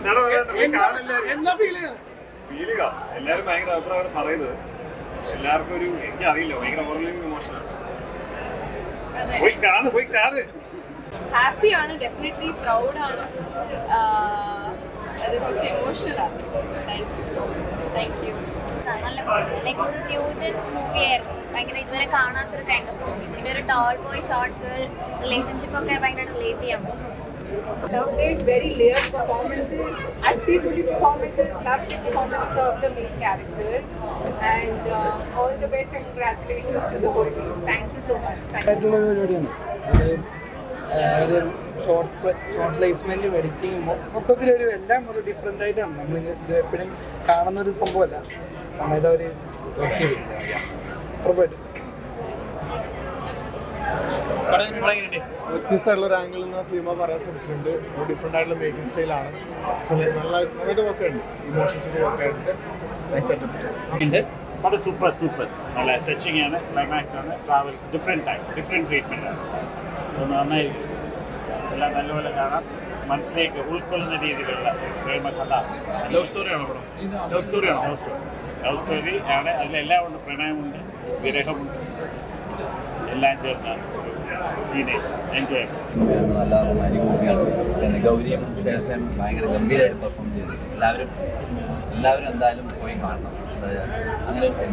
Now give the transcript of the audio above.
എന്താണ് പറയണ്ടത്? പോയി കാണില്ല എന്താ ഫീൽ ചെയ്യണത് ഫീലിംഗ എല്ലാരും ഭയങ്കര അഭിപ്രായമാണ് പറയുന്നത് എല്ലാവർക്കും ഒരു എനിക്കറിയില്ല ഭയങ്കര ഓർലിംഗ് ഇമോഷനാണ് പോയി കാണ് പോയി കാണ് ഹാപ്പിയാണ് ഡെഫിനറ്റ്ലി പ്രൗഡാണ് അത് കുറച്ച് ഇമോഷണൽ ആണ് താങ്ക് യു താങ്ക് യു നല്ല ലൈക്ക് ഒരു ന്യൂജൻ മൂവി ആയിരുന്നു ഭയങ്കര ഇതുവരെ കാണാത്തൊരു കൈൻഡ് ഓഫ് മൂവി പിന്നെ ഒരു tall boy short girl relationship ഒക്കെ ഭയങ്കര റിലേറ്റ് ചെയ്യാൻ പറ്റും Loved it, very layered performances, addively performances, loved the performances of the main characters, and uh, all the best and congratulations to the whole team. Thank you so much. Thank you. ആയിട്ടുള്ള ഒരു പരിപാടിയാണ് അത് ഒരു short short പ്ലേസ്മെന്റും എഡിറ്റിങ്ങും മൊത്തത്തിൽ ഒരു എല്ലാം ഒരു different ആയിട്ടാണ് നമ്മൾ ഇത് എപ്പോഴും കാണുന്ന ഒരു സംഭവമല്ല നന്നായിട്ട് അവർ വർക്ക് ചെയ്തിട്ടുണ്ട് ഉറപ്പായിട്ടും വ്യത്യസ്തമായിട്ടുള്ള ഒരു ആംഗിളിൽ നിന്ന് സിനിമ പറയാൻ ശ്രമിച്ചിട്ടുണ്ട് ഒരു ഡിഫറെൻ്റ് ആയിട്ടുള്ള മേക്കിംഗ് സ്റ്റൈലാണ് സോ നല്ല നന്നായിട്ട് വർക്ക് ഉണ്ട് ഇമോഷൻസ് ഒക്കെ വർക്ക് ആയിട്ട് നൈസ് ആയിട്ട് അത് സൂപ്പർ സൂപ്പർ നല്ല ടച്ചിങ് ആണ് ക്ലൈമാക്സ് ആണ് travel different time different treatment ആണ് അത് നന്നായി എല്ലാം നല്ലപോലെ കാണാം മനസ്സിലേക്ക് ഉൾക്കൊള്ളുന്ന രീതിയിലുള്ള പ്രേമകഥ ലവ് സ്റ്റോറിയാണോ പടം ലവ് സ്റ്റോറിയാണോ ലവ് സ്റ്റോറി ലവ് സ്റ്റോറി ആണ് അതിലെല്ലാം ഉണ്ട് പ്രണയമുണ്ട് വിരഹമുണ്ട് എല്ലാം ചേർന്ന ടീനേജ് എൻജോയ് നല്ല റൊമാൻറ്റിക് മൂവിയാണ് പിന്നെ ഗൗരിയും ശേഷം ഭയങ്കര ഗംഭീരമായിട്ട് പെർഫോം ചെയ്തു എല്ലാവരും എല്ലാവരും എന്തായാലും പോയി കാണണം അത് അങ്ങനെ ഒരു സിനിമ